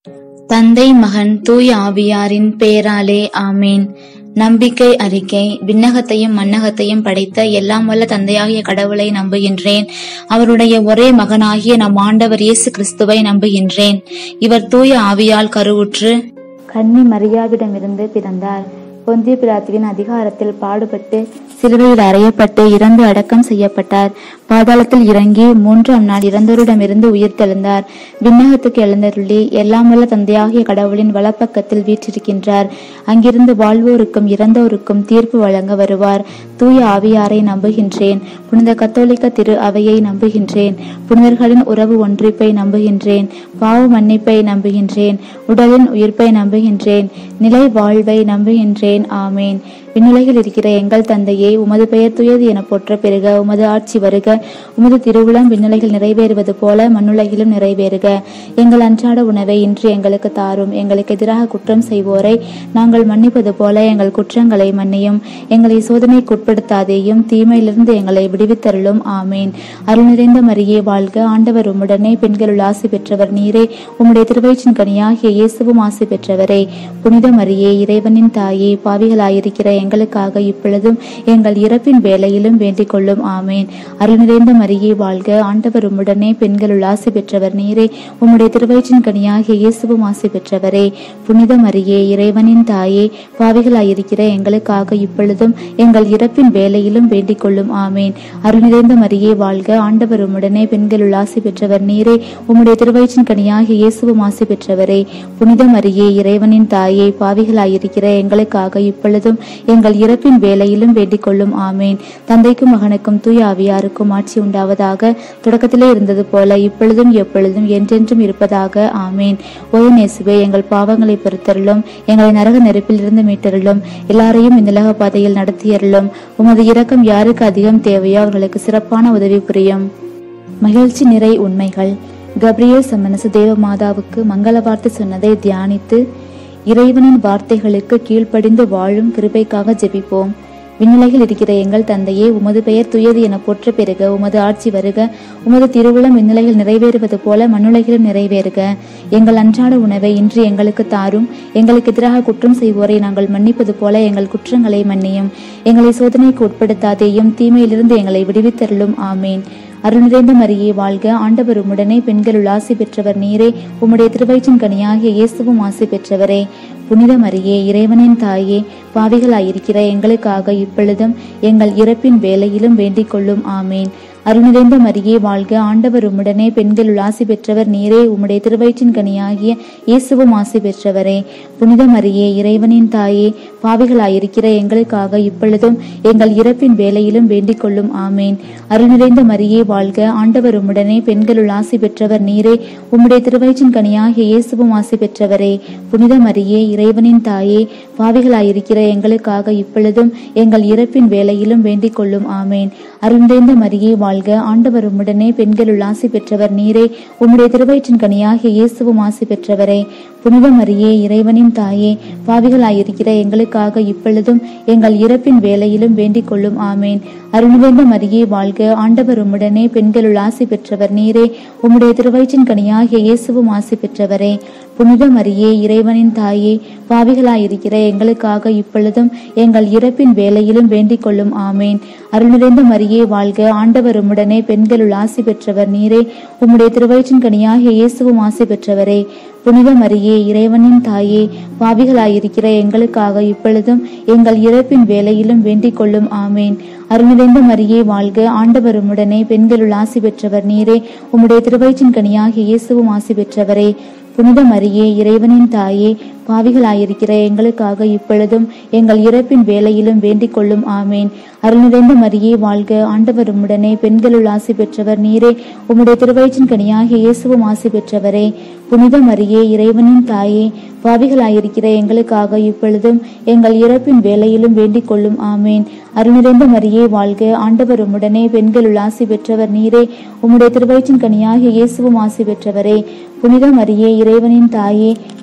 தந்தை மகன் தூய ஆவியாரின் பெயராலே ஆமேன் நம்பிக்கை அறிக்கை விண்ணகத்தையும் மண்ணகத்தையும் படைத்த எல்லாம் வல்ல தந்தையாகிய கடவுளை நம்புகின்றேன் அவருடைய ஒரே மகனாகிய நம் ஆண்டவர் இயேசு கிறிஸ்துவை நம்புகின்றேன் இவர் தூய ஆவியால் கருவுற்று கன்னி மரியாவிடமிருந்து பிறந்தார் பொந்திய பிலாத்துவின் அதிகாரத்தில் பாடுபட்டு சிலுவையில் அறையப்பட்டு இறந்து அடக்கம் செய்யப்பட்டார் பாதாளத்தில் இறங்கி மூன்றாம் நாள் இறந்தோரிடமிருந்து உயிர்த்தெழுந்தார் விண்ணகத்துக்கு எழுந்தருளி எல்லாம் வல்ல தந்தையாகிய கடவுளின் வலப்பக்கத்தில் வீற்றிருக்கின்றார் அங்கிருந்து வாழ்வோருக்கும் இறந்தோருக்கும் தீர்ப்பு வழங்க வருவார் தூய ஆவியாரை நம்புகின்றேன் புனித கத்தோலிக்க திரு அவையை நம்புகின்றேன் புனிதர்களின் உறவு ஒன்றிப்பை நம்புகின்றேன் பாவ மன்னிப்பை நம்புகின்றேன் உடலின் உயிர்ப்பை நம்புகின்றேன் நிலை வாழ்வை நம்புகின்றேன் ஆமேன் விண்ணுலகில் இருக்கிற எங்கள் தந்தையே உமது பெயர் துயது என போற்ற பெருக உமது ஆட்சி வருக உமது திருவுளம் விண்ணுலகில் நிறைவேறுவது போல மண்ணுலகிலும் நிறைவேறுக எங்கள் அன்றாட உணவை இன்று எங்களுக்கு தாரும் எங்களுக்கு எதிராக குற்றம் செய்வோரை நாங்கள் மன்னிப்பது போல எங்கள் குற்றங்களை மன்னியும் எங்களை சோதனைக்கு உட்படுத்தாதேயும் தீமையிலிருந்து எங்களை விடுவித்தருளும் ஆமேன் அருள் நிறைந்த மரியே வாழ்க ஆண்டவர் உம்முடனே பெண்களுள் ஆசி பெற்றவர் நீரே உம்முடைய திருவயிற்றின் கனியாகிய இயேசுவும் ஆசி பெற்றவரே புனித மரியே இறைவனின் தாயே பாவிகளாயிருக்கிற எங்களுக்காக இப்பொழுதும் எங்கள் இறப்பின் வேலையிலும் வேண்டிக் கொள்ளும் ஆமேன் அருள் நிறைந்த மரியே வாழ்க ஆண்டவர் உம்முடனே பெண்களுள் ஆசி பெற்றவர் நீரே உம்முடைய திருவயிற்றின் கனியாகிய இயேசுவும் ஆசி பெற்றவரே புனித மரியே இறைவனின் தாயே பாவிகளாயிருக்கிற எங்களுக்காக இப்பொழுதும் எங்கள் இறப்பின் வேலையிலும் வேண்டிக் கொள்ளும் ஆமேன் அருள் நிறைந்த மரியே வாழ்க ஆண்டவர் உம்முடனே பெண்களுள் ஆசி பெற்றவர் நீரே உம்முடைய திருவயிற்றின் கனியாகிய இயேசுவும் ஆசி பெற்றவரே புனித மரியே இறைவனின் தாயே பாவிகளாயிருக்கிற எங்களுக்காக இப்பொழுதும் எங்கள் இறப்பின் வேலையிலும் வேண்டிக் கொள்ளும் ஆமேன் தந்தைக்கும் மகனுக்கும் தூய ஆவியாருக்கும் ஆட்சி உண்டாவதாக தொடக்கத்திலே இருந்தது போல இப்பொழுதும் எப்பொழுதும் என்றென்றும் இருப்பதாக ஆமேன் ஓயநேசுவே எங்கள் பாவங்களை பொறுத்தருளும் எங்களை நரக நெருப்பில் இருந்து மீட்டருளும் எல்லாரையும் இந்த உலக பாதையில் நடத்தியருளும் உமது இரக்கம் யாருக்கு அதிகம் தேவையோ அவர்களுக்கு சிறப்பான உதவி புரியும் மகிழ்ச்சி நிறை உண்மைகள் கப்ரியேல் சம்மனசு தேவ மாதாவுக்கு மங்கள வார்த்தை சொன்னதை தியானித்து இறைவனின் வார்த்தைகளுக்கு கீழ்ப்படிந்து வாழும் கிருபைக்காக ஜெபிப்போம் விண்ணுலகில் இருக்கிற எங்கள் தந்தையே உமது பெயர் துயது என போற்ற பெருக உமது ஆட்சி வருக உமது திருவுளம் விண்ணுலகில் நிறைவேறுவது போல மண்ணுலகிலும் நிறைவேறுக எங்கள் அன்றாட உணவை இன்று எங்களுக்கு தாரும் எங்களுக்கு எதிராக குற்றம் செய்வோரை நாங்கள் மன்னிப்பது போல எங்கள் குற்றங்களை மன்னியும் எங்களை சோதனைக்கு உட்படுத்தாதேயும் தீமையிலிருந்து எங்களை விடுவித்தருளும் ஆமேன் அருள் நிறைந்த மரியே வாழ்க ஆண்டவர் உம்முடனே பெண்களுள் ஆசி பெற்றவர் நீரே உம்முடைய திருவயிற்றின் கனியாகிய இயேசுவும் ஆசி பெற்றவரே புனித மரியே இறைவனின் தாயே பாவிகளாயிருக்கிற எங்களுக்காக இப்பொழுதும் எங்கள் இறப்பின் வேலையிலும் வேண்டிக் கொள்ளும் ஆமேன் அருள் நிறைந்த மரியே வாழ்க ஆண்டவர் உம்முடனே பெண்களுள் ஆசி பெற்றவர் நீரே உம்முடைய திருவயிற்றின் கனியாகிய இயேசுவும் ஆசி பெற்றவரே புனித மரியே இறைவனின் தாயே பாவிகளாயிருக்கிற எங்களுக்காக இப்பொழுதும் எங்கள் இறப்பின் வேலையிலும் வேண்டிக் கொள்ளும் ஆமேன் அருள் நிறைந்த மரியே வாழ்க ஆண்டவர் உம்முடனே பெண்களுள் ஆசி பெற்றவர் நீரே உம்முடைய திருவயிற்றின் கனியாகிய இயேசுவும் ஆசி பெற்றவரே புனித மரியே இறைவனின் தாயே பாவிகளாயிருக்கிற எங்களுக்காக இப்பொழுதும் எங்கள் இறப்பின் வேலையிலும் வேண்டிக் கொள்ளும் ஆமேன் அருள் நிறைந்த மரியே வாழ்க ஆண்டவர் உம்முடனே பெண்களுள் ஆசி பெற்றவர் நீரே உம்முடைய திருவயிற்றின் கனியாகிய இயேசுவும் ஆசி பெற்றவரே புனித மரியே இறைவனின் தாயே பாவிகளாயிருக்கிற எங்களுக்காக இப்பொழுதும் எங்கள் இறப்பின் வேலையிலும் வேண்டிக் கொள்ளும் ஆமேன் அருள் நிறைந்த மரியே வாழ்க ஆண்டவர் உம்முடனே பெண்களுள் ஆசி பெற்றவர் நீரே உம்முடைய திருவயிற்றின் கனியாகிய இயேசுவும் ஆசி பெற்றவரே புனித மரியே இறைவனின் தாயே பாவிகளாயிருக்கிற எங்களுக்காக இப்பொழுதும் எங்கள் இறப்பின் வேலையிலும் வேண்டிக் கொள்ளும் ஆமேன் அருள் நிறைந்த மரியே வாழ்க ஆண்டவர் உம்முடனே பெண்களுள் ஆசி பெற்றவர் நீரே உம்முடைய திருவயிற்றின் கனியாகிய இயேசுவும் ஆசி பெற்றவரே புனித மரியே இறைவனின் தாயே பாவிகளாயிருக்கிற எங்களுக்காக இப்பொழுதும் எங்கள் இறப்பின் வேலையிலும் வேண்டிக் கொள்ளும் ஆமேன் அருள் நிறைந்த மரியே வாழ்க ஆண்டவர் உம்முடனே பெண்களுள் ஆசி பெற்றவர் நீரே உம்முடைய திருவயிற்றின் கனியாகிய இயேசுவும் ஆசி பெற்றவரே புனித மரியே இறைவனின் தாயே பாவிகளாயிருக்கிற எங்களுக்காக இப்பொழுதும் எங்கள் இறப்பின் வேலையிலும் வேண்டிக் கொள்ளும் ஆமேன் அருள் நிறைந்த மரியே வாழ்க ஆண்டவர் உம்முடனே பெண்களுள் ஆசி பெற்றவர் நீரே உம்முடைய திருவயிற்றின் கனியாகிய இயேசுவும் ஆசி பெற்றவரே புனித மரியே இறைவனின் தாயே பாவிகளாயிருக்கிற எங்களுக்காக இப்பொழுதும் எங்கள் இறப்பின் வேலையிலும் வேண்டிக் கொள்ளும் ஆமேன் அருள் நிறைந்த மரியே வாழ்க ஆண்டவர் உம்முடனே பெண்களுள் ஆசி பெற்றவர் நீரே உம்முடைய திருவயிற்றின் கனியாகிய இயேசுவும் ஆசி பெற்றவரே புனித மரியே இறைவனின் தாயே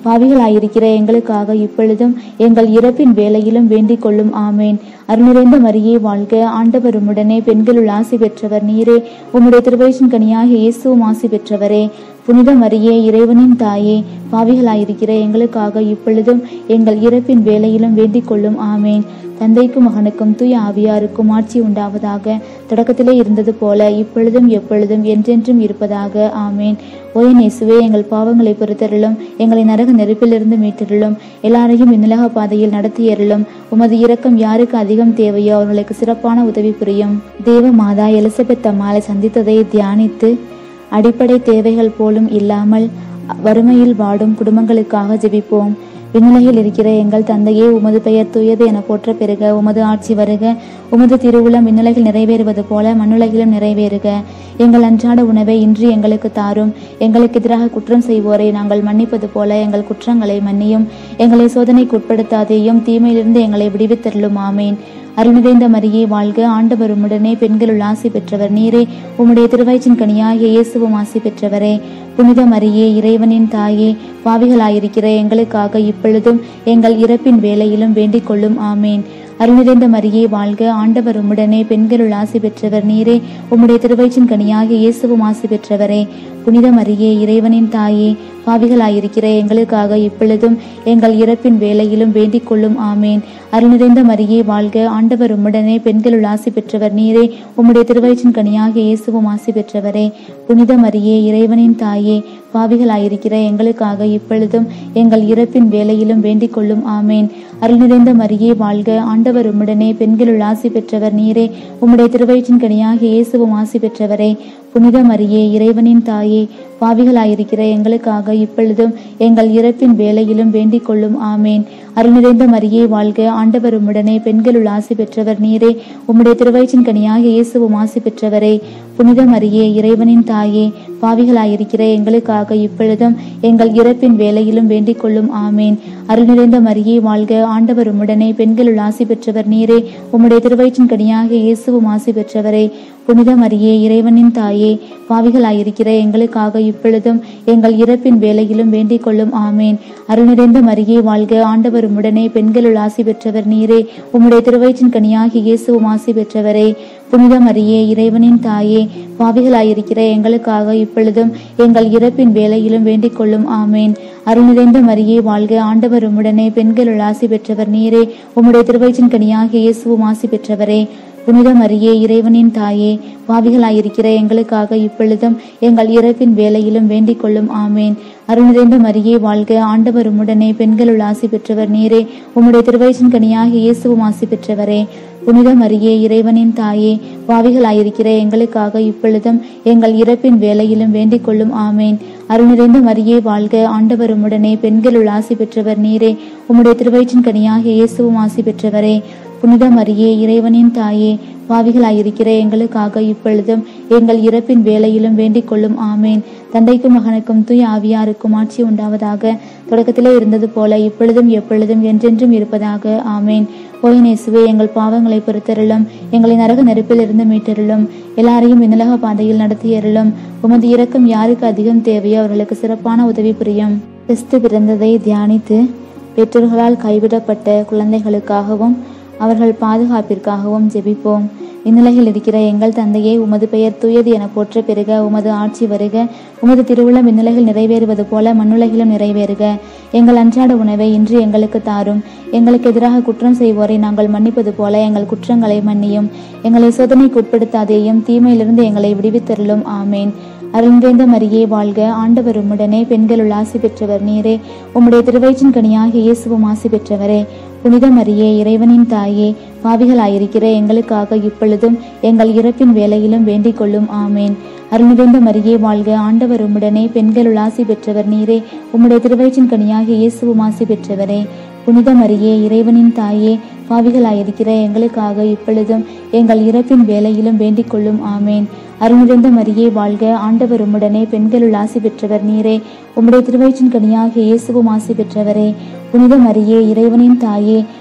பாவிகளாயிருக்கிற எங்களுக்காக இப்பொழுதும் எங்கள் இறப்பின் வேலையிலும் வேண்டிக் கொள்ளும் ஆமேன் அருள்நிறைந்த மரியே வாழ்க ஆண்டவர் உம்முடனே பெண்களுள் ஆசி பெற்றவர் நீரே உம்முடைய திருவயிற்றின் கனியாக இயேசுவும் ஆசி பெற்றவரே புனித மரியே இறைவனின் தாயே பாவிகளாயிருக்கிற எங்களுக்காக இப்பொழுதும் எங்கள் இறப்பின் வேலையிலும் வேண்டிக் கொள்ளும் ஆமேன் தந்தைக்கும் மகனுக்கும் தூய ஆவியாருக்கும் ஆட்சி உண்டாவதாக தொடக்கத்திலே இருந்தது போல இப்பொழுதும் எப்பொழுதும் என்றென்றும் இருப்பதாக ஆமேன் ஓய நேசுவே எங்கள் பாவங்களை பொறுத்தருளும் எங்களை நரக நெருப்பிலிருந்து மீட்டருளும் எல்லாரையும் இந்நிலக பாதையில் நடத்தியருளும் உமது இரக்கம் யாருக்கு அதிகம் தேவையோ அவர்களுக்கு சிறப்பான உதவி புரியும் தேவ மாதா எலிசபெத் அம்மாளை சந்தித்ததை தியானித்து அடிப்படை தேவைகள் போலும் இல்லாமல் வறுமையில் வாடும் குடும்பங்களுக்காக ஜெபிப்போம் விண்ணுலகில் இருக்கிற எங்கள் தந்தையே உமது பெயர் தூயது என போற்ற பெறுக உமது ஆட்சி வருக உமது திருவுளம் விண்ணுலகில் நிறைவேறுவது போல மண்ணுலகிலும் நிறைவேறுக எங்கள் அன்றாட உணவை இன்று எங்களுக்கு தாரும் எங்களுக்கு எதிராக குற்றம் செய்வோரை நாங்கள் மன்னிப்பது போல எங்கள் குற்றங்களை மன்னியும் எங்களை சோதனைக்கு உட்படுத்தாதேயும் தீமையிலிருந்து எங்களை விடுவித்தருளும் ஆமேன் அருள்நிறைந்த மரியே வாழ்க ஆண்டவர் உம்முடனே பெண்களுள் ஆசி பெற்றவர் நீரே உம்முடைய திருவயிற்றின் கனியாகிய இயேசுவும் ஆசி பெற்றவரே புனித மரியே இறைவனின் தாயே பாவிகளாயிருக்கிற எங்களுக்காக இப்பொழுதும் எங்கள் இறப்பின் வேலையிலும் வேண்டிக் கொள்ளும் ஆமேன் அருள்நிறைந்த மரியே வாழ்க ஆண்டவர் உம்முடனே பெண்களுள் ஆசி பெற்றவர் நீரே உம்முடைய திருவயிற்றின் கனியாகிய இயேசுவும் ஆசி பெற்றவரே புனித மரியே இறைவனின் தாயே பாவிகளாயிருக்கிற எங்களுக்காக இப்பொழுதும் எங்கள் இறப்பின் வேலையிலும் வேண்டிக் கொள்ளும் ஆமேன் அருள்நிறைந்த மரியே வாழ்க ஆண்டவர் உம்முடனே பெண்களுள் ஆசி பெற்றவர் நீரே உம்முடைய திருவயிற்றின் கனியாகிய இயேசுவும் ஆசி பெற்றவரே புனித மரியே இறைவனின் தாயே பாவிகளாயிருக்கிற எங்களுக்காக இப்பொழுதும் எங்கள் இறப்பின் வேலையிலும் வேண்டிக் கொள்ளும் ஆமேன் அருள்நிறைந்த மரியே வாழ்க ஆண்டவர் உம்முடனே பெண்களுள் ஆசி பெற்றவர் நீரே உம்முடைய திருவயிற்றின் கனியாகிய இயேசுவும் ஆசி பெற்றவரே புனித மரியே இறைவனின் தாயே பாவிகளாயிருக்கிற எங்களுக்காக இப்பொழுதும் எங்கள் இறப்பின் வேலையிலும் வேண்டிக் கொள்ளும் ஆமேன் அருள்நிறைந்த மரியே வாழ்க ஆண்டவர் உம்முடனே பெண்களுள் ஆசி பெற்றவர் நீரே உம்முடைய திருவயிற்றின் கனியாகிய இயேசுவும் ஆசி பெற்றவரே புனித மரியே இறைவனின் தாயே பாவிகளாயிருக்கிற எங்களுக்காக இப்பொழுதும் எங்கள் இறப்பின் வேலையிலும் வேண்டிக் கொள்ளும் ஆமேன் அருள்நிறைந்த மரியே வாழ்க ஆண்டவர் உம்முடனே பெண்களுள் ஆசி பெற்றவர் நீரே உம்முடைய திருவயிற்றின் கனியாகிய இயேசுவும் ஆசி பெற்றவரே புனித மரியே இறைவனின் தாயே பாவிகளாயிருக்கிற எங்களுக்காக இப்பொழுதும் எங்கள் இறப்பின் வேலையிலும் வேண்டிக் கொள்ளும் ஆமேன் அருள்நிறைந்த மரியே வாழ்க ஆண்டவர் உம்முடனே பெண்களுள் ஆசி பெற்றவர் நீரே உம்முடைய திருவயிற்றின் கனியாகிய இயேசுவும் ஆசி பெற்றவரே புனித மரியே இறைவனின் தாயே பாவிகளாயிருக்கிற எங்களுக்காக இப்பொழுதும் எங்கள் இறப்பின் வேலையிலும் வேண்டிக் கொள்ளும் ஆமேன் அருள்நிறைந்த மரியே வாழ்க ஆண்டவர் உம்முடனே பெண்களுள் ஆசி பெற்றவர் நீரே உம்முடைய திருவயிற்றின் கனியாகிய இயேசுவும் ஆசி பெற்றவரே புனித மரியே இறைவனின் தாயே பாவிகளாயிருக்கிற எங்களுக்காக இப்பொழுதும் எங்கள் இறப்பின் வேலையிலும் வேண்டிக் கொள்ளும் ஆமேன் அருள்நிறைந்த மரியே வாழ்க ஆண்டவர் உம்முடனே பெண்களுள் ஆசி பெற்றவர் நீரே உம்முடைய திருவயிற்றின் கனியாகிய இயேசுவும் ஆசி பெற்றவரே புனித மரியே இறைவனின் தாயே பாவிகளாயிருக்கிற எங்களுக்காக இப்பொழுதும் எங்கள் இறப்பின் வேலையிலும் வேண்டிக் கொள்ளும் ஆமேன் அருள்நிறைந்த மரியே வாழ்க ஆண்டவர் உம்முடனே பெண்களுள் ஆசி பெற்றவர் நீரே உம்முடைய திருவயிற்றின் கனியாகிய இயேசுவும் ஆசி பெற்றவரே புனித மரியே இறைவனின் தாயே பாவிகளாயிருக்கிற எங்களுக்காக இப்பொழுதும் எங்கள் இறப்பின் வேலையிலும் வேண்டிக் கொள்ளும் ஆமேன் தந்தைக்கும் மகனுக்கும் தூய ஆவியாருக்கும் ஆட்சி உண்டாவதாக தொடக்கத்திலே இருந்தது போல இப்பொழுதும் எப்பொழுதும் என்றென்றும் இருப்பதாக ஆமேன் ஓயனேசுவே எங்கள் பாவங்களை பொறுத்தருளும் எங்களை நரக நெருப்பில் இருந்து மீட்டருளும் எல்லாரையும் விண்ணலக பாதையில் நடத்தியருளும் உமது இரக்கம் யாருக்கு அதிகம் தேவையோ அவர்களுக்கு சிறப்பான உதவி புரியும் கிறிஸ்து பிறந்ததை தியானித்து பெற்றோர்களால் கைவிடப்பட்ட குழந்தைகளுக்காகவும் அவர்கள் பாதுகாப்பிற்காகவும் ஜெபிப்போம் இந்நிலையில் இருக்கிற எங்கள் தந்தையே உமது பெயர் தூயது என போற்ற பெறுக உமது ஆட்சி வருக உமது திருவுளம் இந்நிலையில் நிறைவேறுவது போல மண்ணுலகிலும் நிறைவேறுக எங்கள் அன்றாட உணவை இன்று எங்களுக்கு தாரும் எங்களுக்கு எதிராக குற்றம் செய்வோரை நாங்கள் மன்னிப்பது போல எங்கள் குற்றங்களை மன்னியும் எங்களை சோதனைக்கு உட்படுத்தாதேயும் தீமையிலிருந்து எங்களை விடுவித்தருளும் ஆமேன் அருள்நிறைந்த மரியே வாழ்க ஆண்டவர் உம்முடனே பெண்களுள் ஆசி பெற்றவர் நீரே உம்முடைய திருவயிற்றின் கனியாகிய இயேசுவும் ஆசி பெற்றவரே புனித மரியே இறைவனின் தாயே பாவிகளாயிருக்கிற எங்களுக்காக இப்பொழுதும் எங்கள் இறப்பின் வேலையிலும் வேண்டிக் கொள்ளும் ஆமேன் அருள்நிறைந்த மரியே வாழ்க ஆண்டவர் உம்முடனே பெண்களுள் ஆசி பெற்றவர் நீரே உம்முடைய திருவயிற்றின் கனியாகிய இயேசுவும் ஆசி பெற்றவரே புனித மரியே இறைவனின் தாயே பாவிகளாயிருக்கிற எங்களுக்காக இப்பொழுதும் எங்கள் இறப்பின் வேலையிலும் வேண்டிக் கொள்ளும் ஆமேன் அருள்நிறைந்த மரியே வாழ்க ஆண்டவர் உம்முடனே பெண்களுள் ஆசி பெற்றவர் நீரே உம்முடைய திருவயிற்றின் கனியாகிய இயேசுவும் ஆசி பெற்றவரே புனித மரியே இறைவனின் தாயே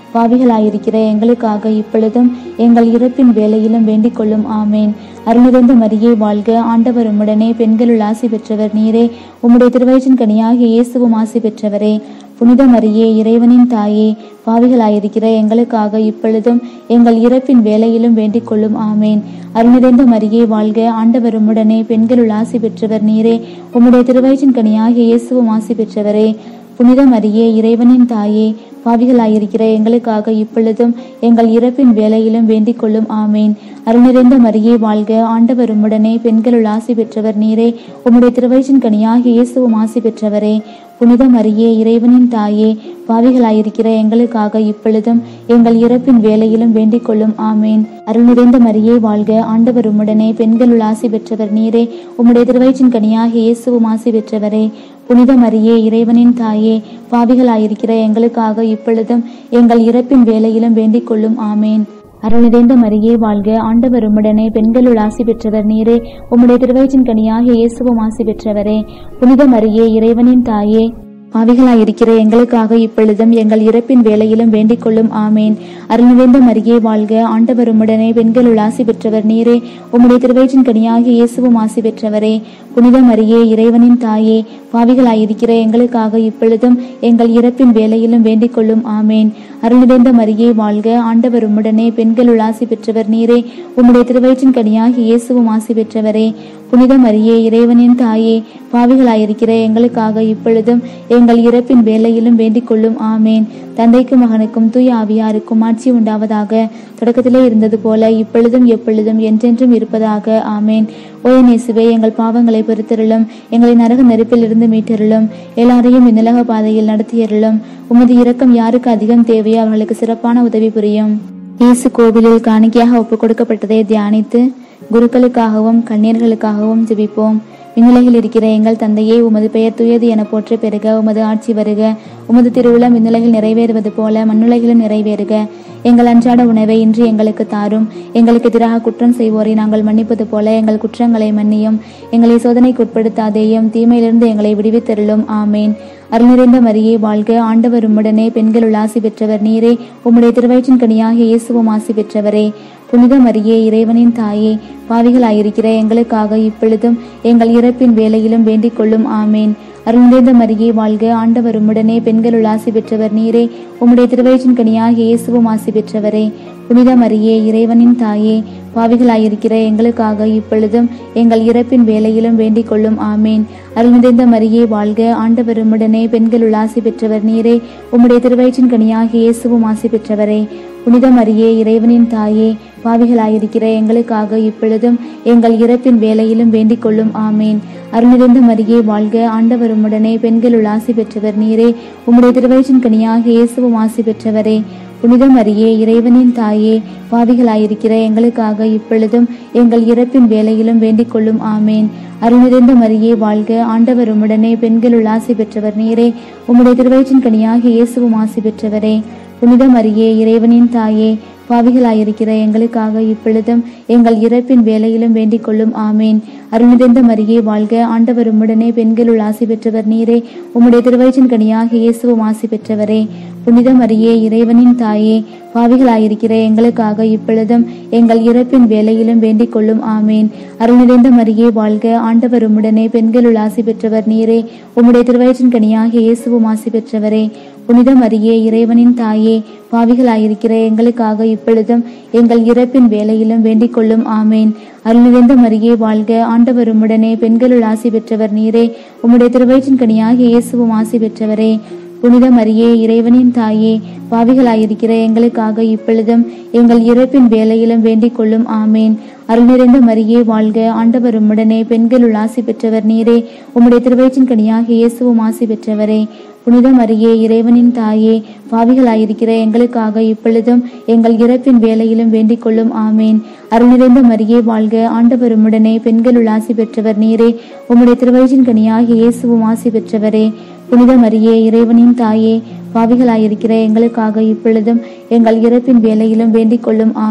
பாவிகளாயிருக்கிற எங்களுக்காக இப்பொழுதும் எங்கள் இறப்பின் வேலையிலும் வேண்டிக் கொள்ளும் ஆமேன் அருள்நிறைந்த மரியே வாழ்க ஆண்டவர் உம்முடனே பெண்களுள் ஆசி பெற்றவர் நீரே உம்முடைய திருவயிற்றின் கனியாகிய இயேசுவும் ஆசி பெற்றவரே புனித மரியே இறைவனின் தாயே பாவிகளாயிருக்கிற எங்களுக்காக இப்பொழுதும் எங்கள் இறப்பின் வேலையிலும் வேண்டிக் கொள்ளும் ஆமேன் அருள்நிறைந்த மரியே வாழ்க ஆண்டவர் உம்முடனே பெண்களுள் ஆசி பெற்றவர் நீரே உம்முடைய திருவயிற்றின் கனியாகிய இயேசுவும் ஆசி பெற்றவரே புனித மரியே இறைவனின் தாயே பாவிகளாயிருக்கிற எங்களுக்காக இப்பொழுதும் எங்கள் இறப்பின் வேலையிலும் வேண்டிக் கொள்ளும் ஆமேன் அருள்நிறைந்த மரியே வாழ்க ஆண்டவர் உம்முடனே பெண்களுள் ஆசி பெற்றவர் நீரே உம்முடைய திருவயிற்றின் கனியாகிய இயேசுவும் ஆசி பெற்றவரே புனித மரியே இறைவனின் தாயே பாவிகளாயிருக்கிற எங்களுக்காக இப்பொழுதும் எங்கள் இறப்பின் வேலையிலும் வேண்டிக் கொள்ளும் ஆமேன் அருள் நிறைந்த மரியே வாழ்க ஆண்டவர் உம்முடனே பெண்களுள் ஆசி பெற்றவர் நீரே உம்முடைய திருவயிற்றின் கனியாகிய இயேசுவும் ஆசி பெற்றவரே புனித மரியே இறைவனின் தாயே பாவிகளாயிருக்கிற எங்களுக்காக இப்பொழுதும் எங்கள் இறப்பின் வேலையிலும் வேண்டிக் கொள்ளும் ஆமேன் அருள் நிறைந்த மரியே வாழ்க ஆண்டவர் உம்முடனே பெண்களுள் ஆசி பெற்றவர் நீரே உம்முடைய திருவயிற்றின் கனியாகிய இயேசுவும் ஆசி பெற்றவரே புனித மரியே இறைவனின் தாயே பாவிகளாயிருக்கிற எங்களுக்காக இப்பொழுதும் எங்கள் இறப்பின் வேலையிலும் வேண்டிக் கொள்ளும் ஆமேன் அருள் நிறைந்த மரியே வாழ்க ஆண்டவர் உம்முடனே பெண்களுள் ஆசி பெற்றவர் நீரே உம்முடைய திருவயிற்றின் கனியாகிய இயேசுவும் ஆசி பெற்றவரே புனித மரியே இறைவனின் தாயே பாவிகளாயிருக்கிற எங்களுக்காக இப்பொழுதும் எங்கள் இறப்பின் வேலையிலும் வேண்டிக் கொள்ளும் ஆமேன் அருள் நிறைந்த மரியே வாழ்க ஆண்டவர் உம்முடனே பெண்களுள் ஆசி பெற்றவர் நீரே உம்முடைய திருவயிற்றின் கனியாகிய இயேசுவும் ஆசி பெற்றவரே புனித மரியே இறைவனின் தாயே பாவிகளாயிருக்கிற எங்களுக்காக இப்பொழுதும் எங்கள் இறப்பின் வேலையிலும் வேண்டிக் கொள்ளும் ஆமேன் தந்தைக்கும் மகனுக்கும் தூய ஆவியாருக்கும் ஆட்சி உண்டாவதாக தொடக்கத்திலே இருந்தது போல இப்பொழுதும் எப்பொழுதும் என்றென்றும் இருப்பதாக ஆமேன் ஓயநேசுவே எங்கள் பாவங்களை பொறுத்தருளும் எங்களை நரக நெருப்பில் இருந்து மீட்டருளும் எல்லாரையும் இந்நிலக பாதையில் நடத்தியருளும் உமது இரக்கம் யாருக்கு அதிகம் தேவையோ அவர்களுக்கு சிறப்பான உதவி புரியும் இயேசு கோவிலில் காணிக்கையாக ஒப்புக் கொடுக்கப்பட்டதை தியானித்து குருக்களுக்காகவும் கண்ணீர்களுக்காகவும் ஜெபிப்போம் விண்ணுலகில் இருக்கிற எங்கள் தந்தையே உமது பெயர் தூயது என போற்ற பெருக உமது ஆட்சி வருக உமது திருவிழம் விண்ணுலகில் நிறைவேறுவது போல மண்ணுலகிலும் நிறைவேறுக எங்கள் அன்றாட உணவை இன்று எங்களுக்கு தாரும் எங்களுக்கு எதிராக குற்றம் செய்வோரை நாங்கள் மன்னிப்பது போல எங்கள் குற்றங்களை மன்னியும் எங்களை சோதனைக்கு உட்படுத்தாதேயும் தீமையிலிருந்து எங்களை விடுவித்தருளும் ஆமேன் அருள் நிறைந்த மரியே வாழ்க ஆண்டவர் உம்முடனே பெண்களுள் ஆசி பெற்றவர் நீரே உம்முடைய திருவயிற்றின் கனியாகிய இயேசுவும் ஆசி பெற்றவரே புனித மரியே இறைவனின் தாயே பாவிகளாயிருக்கிற எங்களுக்காக இப்பொழுதும் எங்கள் இறப்பின் வேலையிலும் வேண்டிக் கொள்ளும் ஆமேன் அருள்நிறைந்த மரியே வாழ்க ஆண்டவர் உம்முடனே பெண்களுள் ஆசி பெற்றவர் நீரே உம்முடைய திருவயிற்றின் கனியாகிய இயேசுவும் ஆசி பெற்றவரே புனித மரியே இறைவனின் தாயே பாவிகளாயிருக்கிற எங்களுக்காக இப்பொழுதும் எங்கள் இறப்பின் வேலையிலும் வேண்டிக் கொள்ளும் ஆமேன் அருள்நிறைந்த மரியே வாழ்க ஆண்டவர் உம்முடனே பெண்களுள் ஆசி பெற்றவர் நீரே உம்முடைய திருவயிற்றின் கனியாகிய இயேசுவும் ஆசி பெற்றவரே புனித மரியே இறைவனின் தாயே பாவிகளாயிருக்கிற எங்களுக்காக இப்பொழுதும் எங்கள் இறப்பின் வேலையிலும் வேண்டிக் கொள்ளும் ஆமேன் அருள்நிறைந்த மரியே வாழ்க ஆண்டவர் உம்முடனே பெண்களுள் ஆசி பெற்றவர் நீரே உம்முடைய திருவயிற்றின் கனியாகிய இயேசுவும் ஆசி பெற்றவரே புனித மரியே இறைவனின் தாயே பாவிகளாயிருக்கிற எங்களுக்காக இப்பொழுதும் எங்கள் இறப்பின் வேலையிலும் வேண்டிக் கொள்ளும் ஆமேன் அருள்நிறைந்த மரியே வாழ்க ஆண்டவர் உம்முடனே பெண்களுள் ஆசி பெற்றவர் நீரே உம்முடைய திருவயிற்றின் கனியாகிய இயேசுவும் ஆசி பெற்றவரே புனித மரியே இறைவனின் தாயே பாவிகளாயிருக்கிற எங்களுக்காக இப்பொழுதும் எங்கள் இறப்பின் வேலையிலும் வேண்டிக் கொள்ளும் ஆமேன் அருள்நிறைந்த மரியே வாழ்க ஆண்டவர் உம்முடனே பெண்களுள் ஆசி பெற்றவர் நீரே உம்முடைய திருவயிற்றின் கனியாகிய இயேசுவும் ஆசி பெற்றவரே புனித மரியே இறைவனின் தாயே பாவிகளாயிருக்கிற எங்களுக்காக இப்பொழுதும் எங்கள் இறப்பின் வேலையிலும் வேண்டிக் கொள்ளும் ஆமேன் அருள்நிறைந்த மரியே வாழ்க ஆண்டவர் உம்முடனே பெண்களுள் ஆசி பெற்றவர் நீரே உம்முடைய திருவயிற்றின் கனியாகிய இயேசுவும் ஆசி பெற்றவரே புனித மரியே இறைவனின் தாயே பாவிகளாயிருக்கிற எங்களுக்காக இப்பொழுதும் எங்கள் இறப்பின் வேலையிலும் வேண்டிக் கொள்ளும் ஆமேன் அருள்நிறைந்த மரியே வாழ்க ஆண்டவர் உம்முடனே பெண்களுள் ஆசி பெற்றவர் நீரே உம்முடைய திருவயிற்றின் கனியாகிய இயேசுவும் ஆசி பெற்றவரே புனித மரியே இறைவனின் தாயே பாவிகளாயிருக்கிற எங்களுக்காக இப்பொழுதும் எங்கள் இறப்பின் வேலையிலும் வேண்டிக் கொள்ளும் ஆமேன் அருள் நிறைந்த மரியே வாழ்க ஆண்டவர் உம்முடனே பெண்களுள் ஆசி பெற்றவர் நீரே உம்முடைய திருவயிற்றின் கனியாகிய இயேசுவும் ஆசி பெற்றவரே புனித மரியே இறைவனின் தாயே பாவிகளாயிருக்கிற எங்களுக்காக இப்பொழுதும் எங்கள் இறப்பின் வேலையிலும் வேண்டிக் கொள்ளும் ஆமேன் அருள் நிறைந்த மரியே வாழ்க ஆண்டவர் உம்முடனே பெண்களுள் ஆசி பெற்றவர் நீரே உம்முடைய திருவயிற்றின் கனியாகிய இயேசுவும் ஆசி பெற்றவரே புனித மரியே இறைவனின் தாயே பாவிகளாயிருக்கிற எங்களுக்காக இப்பொழுதும் எங்கள் இறப்பின் வேலையிலும் வேண்டிக் கொள்ளும் ஆமேன்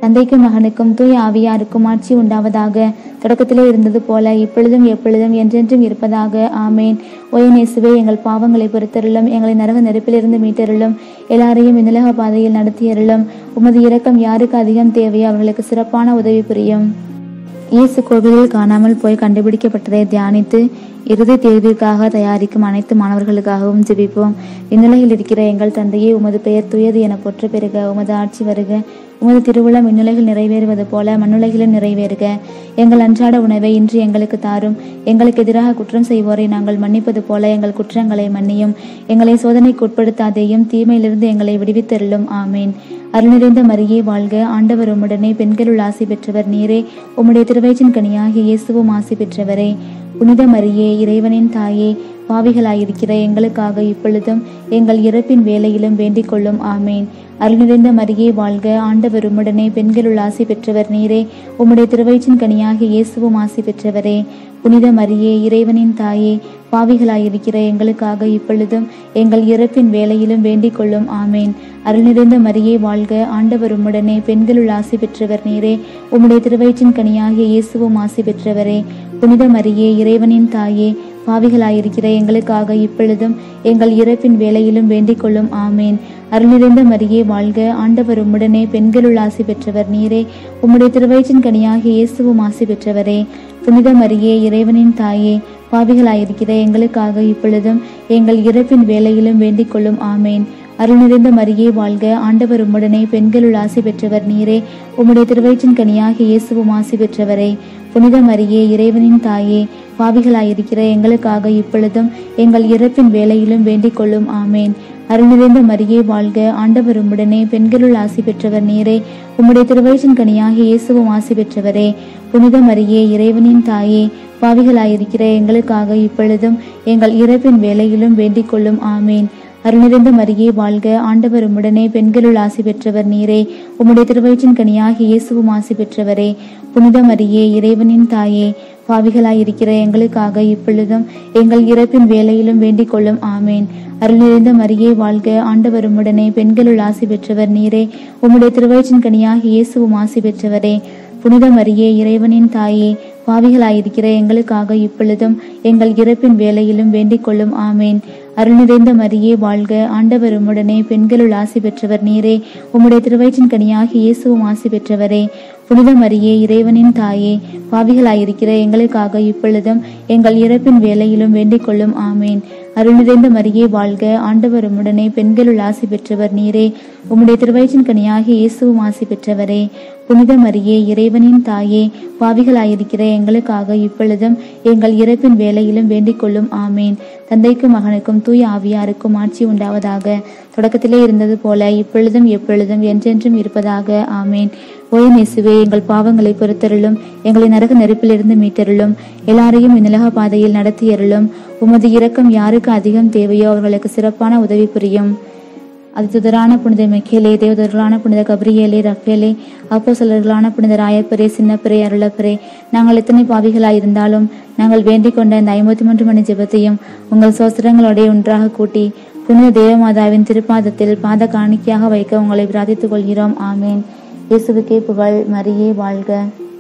தந்தைக்கும் மகனுக்கும் தூய ஆவியாருக்கும் ஆட்சி உண்டாவதாக தொடக்கத்திலே இருந்தது போல இப்பொழுதும் எப்பொழுதும் என்றென்றும் இருப்பதாக ஆமேன் ஒயநேசுவே எங்கள் பாவங்களை பொறுத்தருளும் எங்களை நரக நெருப்பிலிருந்து மீட்டருளும் எல்லாரையும் விண்ணுலக பாதையில் நடத்தியருளும் உமது இரக்கம் யாருக்கு அதிகம் தேவையோ அவர்களுக்கு சிறப்பான உதவி புரியும் இயேசு கோவிலில் காணாமல் போய் கண்டுபிடிக்கப்பட்டதை தியானித்து இறுதி தேர்விற்காக தயாரிக்கும் அனைத்து மாணவர்களுக்காகவும் ஜெபிப்போம் இந்நிலையில் இருக்கிற எங்கள் தந்தையே உமது பெயர் துயது என போற்ற பெறுக உமது ஆட்சி வருக உமது திருவுளம் இந்நிலையில் நிறைவேறுவது போல மண்ணுலகிலும் நிறைவேறுக எங்கள் அன்றாட உணவை இன்று எங்களுக்கு தாரும் எங்களுக்கு எதிராக குற்றம் செய்வோரை நாங்கள் மன்னிப்பது போல எங்கள் குற்றங்களை மன்னியும் எங்களை சோதனைக்கு உட்படுத்தாதேயும் தீமையிலிருந்து எங்களை விடுவித்தருளும் ஆமேன் அருள் நிறைந்த மரியே வாழ்க ஆண்டவர் உம்முடனே பெண்களுள் ஆசி பெற்றவர் நீரே உம்முடைய திருவயிற்றின் கனியாகிய இயேசுவும் ஆசி பெற்றவரே புனித மரியே இறைவனின் தாயே பாவிகளாயிருக்கிற எங்களுக்காக இப்பொழுதும் எங்கள் இறப்பின் வேலையிலும் வேண்டிக் கொள்ளும் ஆமேன் அருள் நிறைந்த மரியே வாழ்க ஆண்டவர் உம்முடனே பெண்களுள் ஆசி பெற்றவர் நீரே உம்முடைய திருவயிற்றின் கனியாகிய இயேசுவும் ஆசி பெற்றவரே புனித மரியே இறைவனின் தாயே பாவிகளாயிருக்கிற எங்களுக்காக இப்பொழுதும் எங்கள் இறப்பின் வேலையிலும் வேண்டிக் கொள்ளும் ஆமேன் அருள் நிறைந்த மரியே வாழ்க ஆண்டவர் உம்முடனே பெண்களுள் ஆசி பெற்றவர் நீரே உம்முடைய திருவயிற்றின் கனியாகிய இயேசுவும் ஆசி பெற்றவரே புனித மரியே இறைவனின் தாயே பாவிகளாயிருக்கிற எங்களுக்காக இப்பொழுதும் எங்கள் இறப்பின் வேலையிலும் வேண்டிக் கொள்ளும் ஆமேன் அருள் நிறைந்த மரியே வாழ்க ஆண்டவர் உம்முடனே பெண்களுள் ஆசி பெற்றவர் நீரே உம்முடைய திருவயிற்றின் கனியாகிய இயேசுவும் ஆசி பெற்றவரே புனித மரியே இறைவனின் தாயே பாவிகளாயிருக்கிற எங்களுக்காக இப்பொழுதும் எங்கள் இறப்பின் வேலையிலும் வேண்டிக் கொள்ளும் ஆமேன் அருள் நிறைந்த மரியே வாழ்க ஆண்டவர் உம்முடனே பெண்களுள் ஆசி பெற்றவர் நீரே உம்முடைய திருவயிற்றின் கனியாகிய இயேசுவும் ஆசி பெற்றவரே புனித மரியே இறைவனின் தாயே பாவிகளாயிருக்கிற எங்களுக்காக இப்பொழுதும் எங்கள் இறப்பின் வேலையிலும் வேண்டிக் கொள்ளும் ஆமேன் அருள் நிறைந்த மரியே வாழ்க ஆண்டவர் உம்முடனே பெண்களுள் ஆசி பெற்றவர் நீரே உம்முடைய திருவயிற்றின் கனியாகிய இயேசுவும் ஆசி பெற்றவரே புனித மரியே இறைவனின் தாயே பாவிகளாயிருக்கிற எங்களுக்காக இப்பொழுதும் எங்கள் இறப்பின் வேலையிலும் வேண்டிக் கொள்ளும் ஆமேன் அருள் நிறைந்த மரியே வாழ்க ஆண்டவர் உம்முடனே பெண்களுள் ஆசி பெற்றவர் நீரே உம்முடைய திருவயிற்றின் கனியாகிய இயேசுவும் ஆசி பெற்றவரே புனித மரியே இறைவனின் தாயே பாவிகளாயிருக்கிற எங்களுக்காக இப்பொழுதும் எங்கள் இறப்பின் வேலையிலும் வேண்டிக் கொள்ளும் ஆமேன் அருள் நிறைந்த மரியே வாழ்க ஆண்டவர் உம்முடனே பெண்களுள் ஆசி பெற்றவர் நீரே உம்முடைய திருவயிற்றின் கனியாகிய இயேசுவும் ஆசி பெற்றவரே புனித மரியே இறைவனின் தாயே பாவிகளாயிருக்கிற எங்களுக்காக இப்பொழுதும் எங்கள் இறப்பின் வேலையிலும் வேண்டிக் கொள்ளும் ஆமேன் அருள் நிறைந்த மரியே வாழ்க ஆண்டவர் உம்முடனே பெண்களுள் ஆசி பெற்றவர் நீரே உம்முடைய திருவயிற்றின் கனியாகிய இயேசுவும் ஆசி பெற்றவரே புனித மரியே இறைவனின் தாயே பாவிகளாயிருக்கிற எங்களுக்காக இப்பொழுதும் எங்கள் இறப்பின் வேலையிலும் வேண்டிக் கொள்ளும் ஆமேன் அருள் நிறைந்த மரியே வாழ்க ஆண்டவர் உம்முடனே பெண்களுள் ஆசி பெற்றவர் நீரே உம்முடைய திருவயிற்றின் கனியாகிய இயேசுவும் ஆசி பெற்றவரே புனித மரியே இறைவனின் தாயே பாவிகளாயிருக்கிற எங்களுக்காக இப்பொழுதும் எங்கள் இறப்பின் வேலையிலும் வேண்டிக் கொள்ளும் ஆமேன் தந்தைக்கும் மகனுக்கும் தூய ஆவியாருக்கும் ஆட்சி உண்டாவதாக தொடக்கத்திலே இருந்தது போல இப்பொழுதும் எப்பொழுதும் என்றென்றும் இருப்பதாக ஆமேன் ஓயநேசுவே எங்கள் பாவங்களை பொறுத்தருளும் எங்களை நரக நெருப்பிலிருந்து மீட்டருளும் எல்லாரையும் இந்நிலக பாதையில் நடத்தியருளும் உமது இரக்கம் யாருக்கு அதிகம் தேவையோ அவர்களுக்கு சிறப்பான உதவி புரியும் அது துதரான புனித மெக்கேலே தேவதர்களான புனித கபிரியேலே ரஃபேலே அப்போ சிலர்களான புனித ராயப்பரே சின்னப்பரே அருளப்பரே நாங்கள் எத்தனை பாவிகளாய் இருந்தாலும் நாங்கள் வேண்டிக் கொண்ட இந்த ஐம்பத்தி மூன்று மணி ஜெபத்தையும் உங்கள் சோசரங்களோட ஒன்றாக கூட்டி புனித தேவமாதாவின் திருப்பாதத்தில் பாத காணிக்கையாக வைக்க உங்களை பிரார்த்தித்துக் கொள்கிறோம் ஆமேன் இயேசுவுக்கே புகழ் மரியே வாழ்க